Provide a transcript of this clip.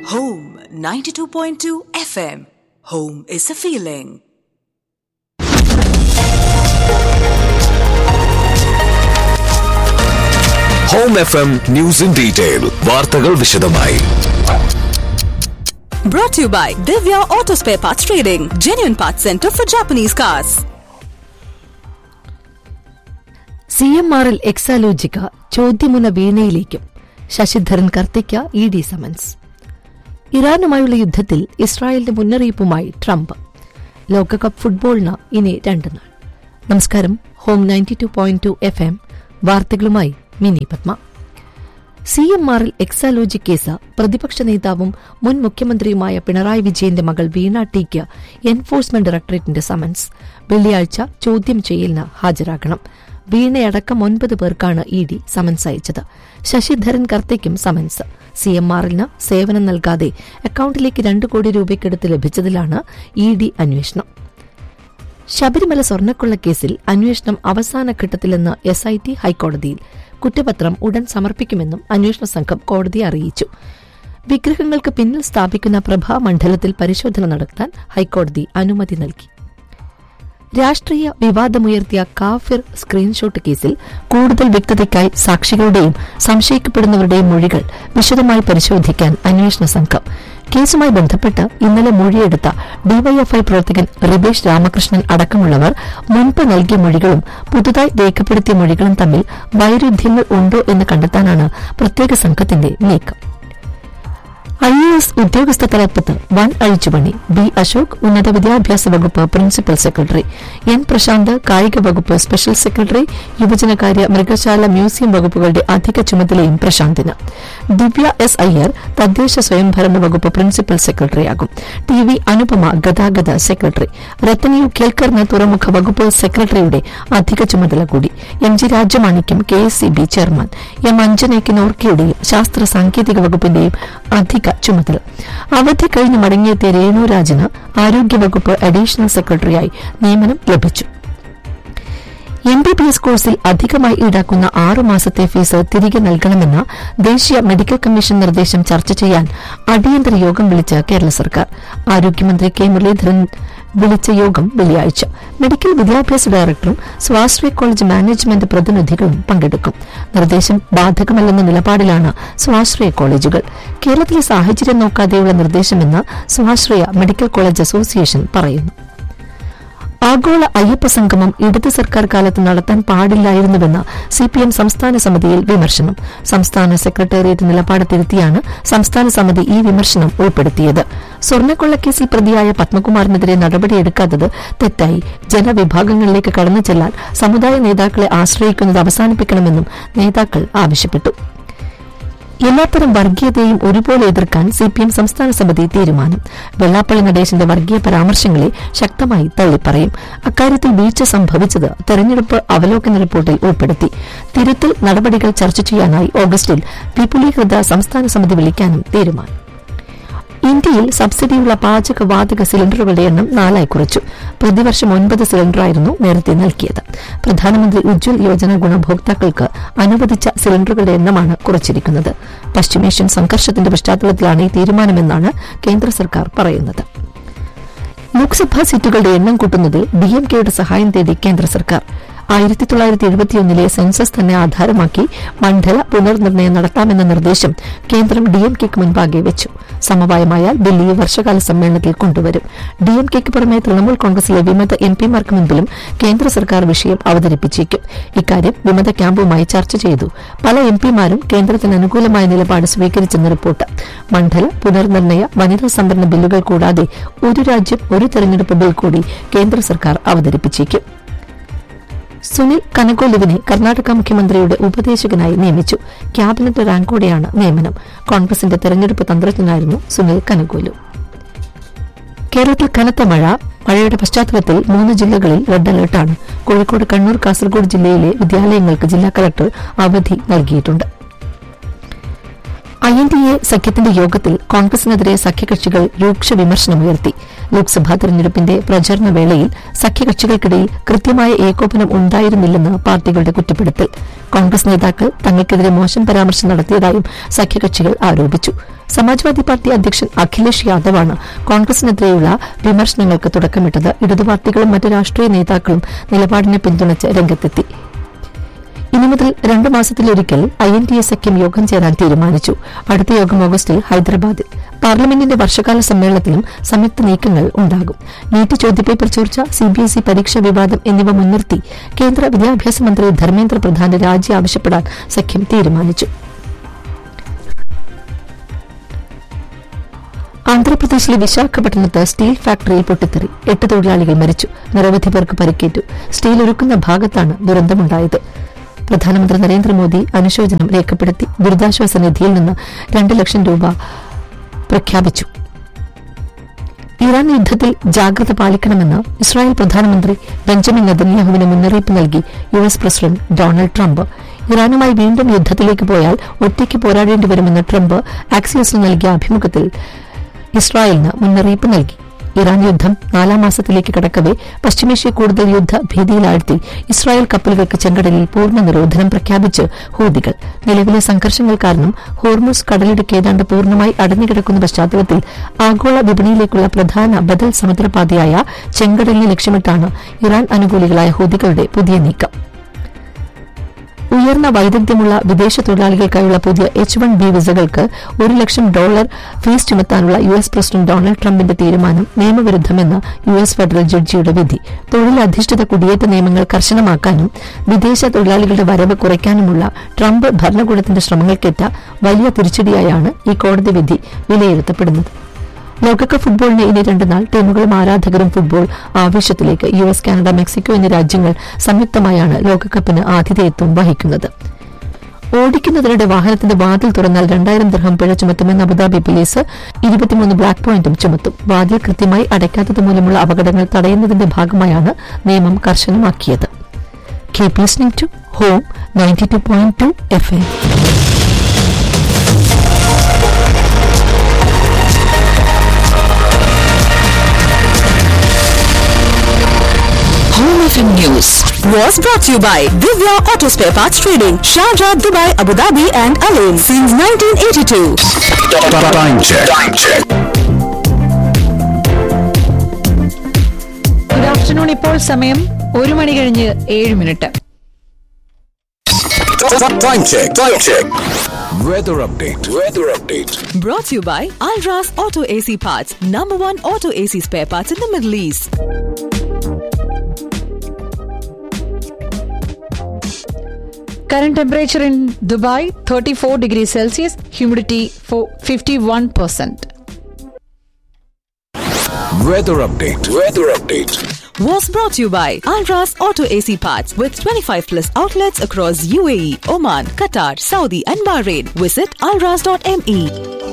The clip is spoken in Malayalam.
Home 92.2 FM. Home is a feeling. Home F M news in detail വാർത്തകൾ വിശദമായി Brought to you by Divya Auto Spare Parts Trading, genuine parts center for Japanese cars. C M ആറിൽ എക്സാലോജിക്ക ചോദ്യമുന വീണയിലേക്കും ശശിധരൻ കർത്തിക്ക ഇ ഡി സമൻസ് ഇറാനുമായുള്ള യുദ്ധത്തിൽ ഇസ്രായേലിന്റെ മുന്നറിയിപ്പുമായി ട്രംപ് ലോകകപ്പ് ഫുട്ബോളിന് ഇനി രണ്ട് നാൾ നമസ്കാരം home ninety two point two F M വാർത്തകളുമായി മിനി പത്മ സി എം ആറിൽ എക്സാലോജി കേസ് പ്രതിപക്ഷ നേതാവും മുൻ മുഖ്യമന്ത്രിയുമായ പിണറായി വിജയന്റെ മകൾ വീണ ടിക്ക് എൻഫോഴ്സ്മെന്റ് ഡയറക്ടറേറ്റിന്റെ സമൻസ് വെള്ളിയാഴ്ച ചോദ്യം ചെയ്യലിന് ഹാജരാകണം വീണയടക്കം ഒൻപത് പേർക്കാണ് ഇ ഡി സമൻസ് അയച്ചത് ശശിധരൻ കർത്തയ്ക്കും സമൻസ് സി എം ആറിന് സേവനം നൽകാതെ അക്കൌണ്ടിലേക്ക് രണ്ട് കോടി രൂപയ്ക്കടുത്ത് ലഭിച്ചതിലാണ് ഇ ഡി അന്വേഷണം ശബരിമല സ്വർണ്ണക്കൊള്ളക്കേസിൽ അന്വേഷണം അവസാന ഘട്ടത്തിലെന്ന് എസ് ഐ ടി ഹൈക്കോടതിയിൽ കുറ്റപത്രം ഉടൻ സമർപ്പിക്കുമെന്നും അന്വേഷണ സംഘം കോടതിയെ അറിയിച്ചു വിഗ്രഹങ്ങൾക്ക് പിന്നിൽ സ്ഥാപിക്കുന്ന പ്രഭാമണ്ഡലത്തിൽ പരിശോധന നടത്താൻ ഹൈക്കോടതി അനുമതി നൽകി രാഷ്ട്രീയ വിവാദമുയർത്തിയ കാഫിർ സ്ക്രീൻഷോട്ട് കേസിൽ കൂടുതൽ വ്യക്തതയ്ക്കായി സാക്ഷികളുടെയും സംശയിക്കപ്പെടുന്നവരുടെയും മൊഴികൾ വിശദമായി പരിശോധിക്കാൻ അന്വേഷണ സംഘം കേസുമായി ബന്ധപ്പെട്ട് ഇന്നലെ മൊഴിയെടുത്ത ഡിവൈഎഫ്ഐ പ്രവർത്തകൻ റിബേഷ് രാമകൃഷ്ണൻ അടക്കമുള്ളവർ മുൻപ് നൽകിയ മൊഴികളും പുതുതായി രേഖപ്പെടുത്തിയ മൊഴികളും തമ്മിൽ വൈരുദ്ധ്യങ്ങൾ ഉണ്ടോ എന്ന് കണ്ടെത്താനാണ് പ്രത്യേക സംഘത്തിന്റെ നീക്കം ഐ എ എസ് ഉദ്യോഗസ്ഥ തലപ്പത്ത് വൻ അഴിച്ചുപണി ബി അശോക് ഉന്നത വിദ്യാഭ്യാസ വകുപ്പ് പ്രിൻസിപ്പൽ സെക്രട്ടറി എൻ പ്രശാന്ത് കായിക വകുപ്പ് സ്പെഷ്യൽ സെക്രട്ടറി യുവജനകാര്യ മൃഗശാല മ്യൂസിയം വകുപ്പുകളുടെ അധിക ചുമതലയും പ്രശാന്തിന് ദിവ്യ എസ് അയ്യർ തദ്ദേശ സ്വയംഭരണ വകുപ്പ് പ്രിൻസിപ്പൽ സെക്രട്ടറിയാകും ടി വി അനുപമ ഗതാഗത സെക്രട്ടറി രത്തനിയു കേൽക്കറിന് തുറമുഖ വകുപ്പ് സെക്രട്ടറിയുടെ അധിക ചുമതല കൂടി M G Rajamanickam K S C B chairman M അഞ്ജനയ്ക്ക് നോർക്കയുടെയും ശാസ്ത്ര സാങ്കേതിക വകുപ്പിന്റെയും അധിക ചുമതല അവധി കഴിഞ്ഞ് മടങ്ങിയെത്തിയ രേണുരാജിന് ആരോഗ്യവകുപ്പ് അഡീഷണൽ സെക്രട്ടറിയായി നിയമനം ലഭിച്ചു എം ബി ബി എസ് കോഴ്സിൽ അധികമായി ഈടാക്കുന്ന ആറു മാസത്തെ ഫീസ് തിരികെ നൽകണമെന്ന ദേശീയ മെഡിക്കൽ കമ്മീഷൻ നിർദ്ദേശം ചർച്ച ചെയ്യാൻ അടിയന്തര യോഗം വിളിച്ച കേരള സർക്കാർ ആരോഗ്യമന്ത്രി കെ മുരളീധരൻ വിളിച്ച യോഗം വെള്ളിയാഴ്ച മെഡിക്കൽ വിദ്യാഭ്യാസ ഡയറക്ടറും സ്വാശ്രയ കോളേജ് മാനേജ്മെന്റ് പ്രതിനിധികളും പങ്കെടുക്കും നിർദ്ദേശം ബാധകമല്ലെന്ന നിലപാടിലാണ് സ്വാശ്രയ കോളേജുകൾ കേരളത്തിലെ സാഹചര്യം നോക്കാതെയുള്ള നിർദ്ദേശമെന്ന് സ്വാശ്രയ മെഡിക്കൽ കോളേജ് അസോസിയേഷൻ പറയുന്നു ആഗോള അയ്യപ്പ സംഗമം ഇടത് സർക്കാർ കാലത്ത് നടത്താൻ പാടില്ലായിരുന്നുവെന്ന് സിപിഎം സംസ്ഥാന സമിതിയിൽ വിമർശനം സംസ്ഥാന സെക്രട്ടേറിയറ്റ് നിലപാട് തിരുത്തിയാണ് സംസ്ഥാന സമിതി ഈ വിമർശനം ഉൾപ്പെടുത്തിയത് സ്വർണ്ണക്കൊള്ളക്കേസിൽ പ്രതിയായ പത്മകുമാറിനെതിരെ നടപടിയെടുക്കാത്തത് തെറ്റായി ജനവിഭാഗങ്ങളിലേക്ക് കടന്നു ചെല്ലാൻ സമുദായ നേതാക്കളെ ആശ്രയിക്കുന്നത് അവസാനിപ്പിക്കണമെന്നും നേതാക്കൾ ആവശ്യപ്പെട്ടു എല്ലാത്തരം വർഗീയതയും ഒരുപോലെ എതിർക്കാൻ സിപിഎം സംസ്ഥാന സമിതി തീരുമാനം വെള്ളാപ്പള്ളി നടേശന്റെ വർഗീയ പരാമർശങ്ങളെ ശക്തമായി തള്ളിപ്പറയും അക്കാര്യത്തിൽ വീഴ്ച സംഭവിച്ചത് തെരഞ്ഞെടുപ്പ് അവലോകന റിപ്പോർട്ടിൽ ഉൾപ്പെടുത്തി തിരുത്തൽ നടപടികൾ ചർച്ച ചെയ്യാനായി ഓഗസ്റ്റിൽ വിപുലീകൃത സംസ്ഥാന സമിതി വിളിക്കാനും തീരുമാനം ഇന്ത്യയിൽ സബ്സിഡിയുള്ള പാചകവാതക സിലിണ്ടറുകളുടെ എണ്ണം നാലായി കുറച്ചു പ്രതിവർഷം ഒൻപത് സിലിണ്ടറായിരുന്നു നേരത്തെ നൽകിയത് പ്രധാനമന്ത്രി ഉജ്ജ്വൽ യോജന ഗുണഭോക്താക്കൾക്ക് അനുവദിച്ച സിലിണ്ടറുകളുടെ എണ്ണമാണ് കുറച്ചിരിക്കുന്നത് പശ്ചിമേഷ്യൻ സംഘർഷത്തിന്റെ പശ്ചാത്തലത്തിലാണ് ഈ തീരുമാനമെന്നാണ് കേന്ദ്ര സർക്കാർ പറയുന്നത് ലോക്സഭാ സീറ്റുകളുടെ എണ്ണം കൂട്ടുന്നതിൽ ഡിഎംകെയുടെ സഹായം തേടി കേന്ദ്ര സർക്കാർ ആയിരത്തി തൊള്ളായിരത്തി എഴുപത്തിയൊന്നിലെ സെൻസസ് തന്നെ ആധാരമാക്കി മണ്ഡല പുനർനിർണയം നടത്താമെന്ന നിർദ്ദേശം കേന്ദ്രം ഡിഎംകെക്ക് മുൻപാകെ വെച്ചു സമവായമായാൽ ബിൽ ഈ വർഷകാല സമ്മേളനത്തിൽ കൊണ്ടുവരും ഡിഎംകെക്ക് പുറമെ തൃണമൂൽ കോൺഗ്രസിലെ വിമത എംപിമാർക്ക് മുൻപിലും കേന്ദ്ര സർക്കാർ വിഷയം അവതരിപ്പിച്ചേക്കും ഇക്കാര്യം വിമത ക്യാമ്പുമായി ചർച്ച ചെയ്തു പല എംപിമാരും കേന്ദ്രത്തിന് അനുകൂലമായ നിലപാട് സ്വീകരിച്ചെന്ന് റിപ്പോർട്ട് മണ്ഡല പുനർനിർണയ വനിതാ സംവരണ ബില്ലുകൾ കൂടാതെ ഒരു രാജ്യം ഒരു തെരഞ്ഞെടുപ്പ് ബിൽ കൂടി കേന്ദ്ര സർക്കാർ അവതരിപ്പിച്ചേക്കും സുനിൽ കനകോലുവിനെ കർണാടക മുഖ്യമന്ത്രിയുടെ ഉപദേശകനായി നിയമിച്ചു ക്യാബിനറ്റ് റാങ്കോടെയാണ് നിയമനം കോൺഗ്രസിന്റെ തെരഞ്ഞെടുപ്പ് തന്ത്രജ്ഞനായിരുന്നു സുനിൽ കനകോലു കേരളത്തിൽ കനത്ത മഴ മഴയുടെ പശ്ചാത്തലത്തിൽ മൂന്ന് ജില്ലകളിൽ റെഡ് അലർട്ടാണ് കോഴിക്കോട് കണ്ണൂർ കാസർഗോഡ് ജില്ലയിലെ വിദ്യാലയങ്ങൾക്ക് ജില്ലാ കളക്ടർ അവധി നൽകിയിട്ടുണ്ട് ഐ എൻ ഡി എ സഖ്യത്തിന്റെ യോഗത്തിൽ കോൺഗ്രസിനെതിരെ സഖ്യകക്ഷികൾ രൂക്ഷ വിമർശനമുയർത്തി ലോക്സഭാ തെരഞ്ഞെടുപ്പിന്റെ പ്രചരണ വേളയിൽ സഖ്യകക്ഷികൾക്കിടയിൽ കൃത്യമായ ഏകോപനം ഉണ്ടായിരുന്നില്ലെന്ന് പാർട്ടികളുടെ കുറ്റപ്പെടുത്തൽ കോൺഗ്രസ് നേതാക്കൾ തങ്ങൾക്കെതിരെ മോശം പരാമർശം നടത്തിയതായും സഖ്യകക്ഷികൾ ആരോപിച്ചു സമാജ്വാദി പാർട്ടി അധ്യക്ഷൻ അഖിലേഷ് യാദവാണ് കോൺഗ്രസിനെതിരെയുള്ള വിമർശനങ്ങൾക്ക് തുടക്കമിട്ടത് ഇടതു പാർട്ടികളും മറ്റ് രാഷ്ട്രീയ നേതാക്കളും നിലപാടിനെ പിന്തുണച്ച് രംഗത്തെത്തി ഇനി മുതൽ രണ്ട് മാസത്തിലൊരിക്കൽ ഐ എൻ ടി എ സഖ്യം യോഗം ചേരാൻ തീരുമാനിച്ചു അടുത്ത യോഗം ഓഗസ്റ്റിൽ ഹൈദരാബാദിൽ പാർലമെന്റിന്റെ വർഷകാല സമ്മേളനത്തിലും സംയുക്ത നീക്കങ്ങൾ ഉണ്ടാകും നീറ്റ് ചോദ്യപേപ്പർ ചോർച്ച സിബിഎസ്ഇ പരീക്ഷാ വിവാദം എന്നിവ മുൻനിർത്തി കേന്ദ്ര വിദ്യാഭ്യാസ മന്ത്രി ധർമ്മേന്ദ്ര പ്രധാന്റെ രാജി ആവശ്യപ്പെടാൻ സഖ്യം തീരുമാനിച്ചു ആന്ധ്രാപ്രദേശിലെ വിശാഖപട്ടണത്ത് സ്റ്റീൽ ഫാക്ടറിയിൽ പൊട്ടിത്തെറി എട്ട് തൊഴിലാളികൾ മരിച്ചു നിരവധി പേർക്ക് പരിക്കേറ്റു സ്റ്റീൽ ഒരുക്കുന്ന ഭാഗത്താണ് ദുരന്തമുണ്ടായത് പ്രധാനമന്ത്രി നരേന്ദ്രമോദി അനുശോചനം രേഖപ്പെടുത്തി ദുരിതാശ്വാസ നിധിയിൽ നിന്ന് രണ്ട് ലക്ഷം രൂപ പ്രഖ്യാപിച്ചു ഇറാൻ യുദ്ധത്തിൽ ജാഗ്രത പാലിക്കണമെന്ന് ഇസ്രായേൽ പ്രധാനമന്ത്രി ബെഞ്ചമിൻ നെതന്യാഹുവിന് മുന്നറിയിപ്പ് നൽകി U S president Donald Trump ഇറാനുമായി വീണ്ടും യുദ്ധത്തിലേക്ക് പോയാൽ ഒറ്റയ്ക്ക് പോരാടേണ്ടി വരുമെന്ന് ട്രംപ് ആക്സിയസിന് നൽകിയ അഭിമുഖത്തിൽ ഇസ്രായേലിന് മുന്നറിയിപ്പ് നൽകി ഇറാൻ യുദ്ധം നാലാം മാസത്തിലേക്ക് കടക്കവെ പശ്ചിമേഷ്യ കൂടുതൽ യുദ്ധ ഭീതിയിലാഴ്ത്തി ഇസ്രായേൽ കപ്പലുകൾക്ക് ചെങ്കടലിൽ പൂർണ്ണ നിരോധനം പ്രഖ്യാപിച്ച് ഹൂതികൾ നിലവിലെ സംഘർഷങ്ങൾ കാരണം ഹോർമുസ് കടലിടുക്ക് ഏതാണ്ട് പൂർണ്ണമായി അടഞ്ഞുകിടക്കുന്ന പശ്ചാത്തലത്തിൽ ആഗോള വിപണിയിലേക്കുള്ള പ്രധാന ബദൽ സമുദ്രപാതയായ ചെങ്കടലിനെ ലക്ഷ്യമിട്ടാണ് ഇറാൻ അനുകൂലികളായ ഹൂതികളുടെ പുതിയ നീക്കം ഉയർന്ന വൈദഗ്ധ്യമുള്ള വിദേശ തൊഴിലാളികൾക്കായുള്ള പുതിയ എച്ച് വൺ ബി വിസകൾക്ക് ഒരു ലക്ഷം ഡോളർ ഫീസ് ചുമത്താനുള്ള യു എസ് പ്രസിഡന്റ് ഡൊണാൾഡ് ട്രംപിന്റെ തീരുമാനം നിയമവിരുദ്ധമെന്ന് യു എസ് ഫെഡറൽ ജഡ്ജിയുടെ വിധി തൊഴിലധിഷ്ഠിത കുടിയേറ്റ നിയമങ്ങൾ കർശനമാക്കാനും വിദേശ തൊഴിലാളികളുടെ വരവ് കുറയ്ക്കാനുമുള്ള ട്രംപ് ഭരണകൂടത്തിന്റെ ശ്രമങ്ങൾക്കേറ്റ വലിയ തിരിച്ചടിയായാണ് ഈ കോടതി വിധി വിലയിരുത്തപ്പെടുന്നത് ലോകകപ്പ് ഫുട്ബോളിന് ഇനി രണ്ട് നാൾ ടീമുകളും ആരാധകരും ഫുട്ബോൾ ആവേശത്തിലേക്ക് യു എസ് കാനഡ മെക്സിക്കോ എന്നീ രാജ്യങ്ങൾ സംയുക്തമായാണ് ലോകകപ്പിന് ആതിഥേയത്വം വഹിക്കുന്നത് ഓടിക്കുന്നതിനിടെ വാഹനത്തിന്റെ വാതിൽ തുറന്നാൽ രണ്ടായിരം ദർഹം പിഴ ചുമത്തുമെന്ന് അബുദാബി പോലീസ് ഇരുപത്തിമൂന്ന് ബ്ലാക്ക് പോയിന്റും ചുമത്തും വാതിൽ കൃത്യമായി അടയ്ക്കാത്തത് മൂലമുള്ള അപകടങ്ങൾ തടയുന്നതിന്റെ ഭാഗമായാണ് നിയമം കർശനമാക്കിയത് keep listening to home ninety two point two F M Home FM News was brought to you by Divya Auto Spare Parts Trading, Sharjah, Dubai, Abu Dhabi, and Alain since 1982. Time check. Time check. Good afternoon ഇപ്പോൾ സമയം ഒരു മണി കഴിഞ്ഞ് ഏഴ് minute Time check. Time check. Weather update. Weather update. Brought to you by Alras Auto AC Parts, number one auto AC spare parts in the Middle East. Current temperature in Dubai thirty four degree Celsius humidity fifty one percent Weather update. Weather update. Was brought to you by Alras Auto AC Parts with 25 plus outlets across UAE, Oman, Qatar, Saudi, and Bahrain. Visit alras.me.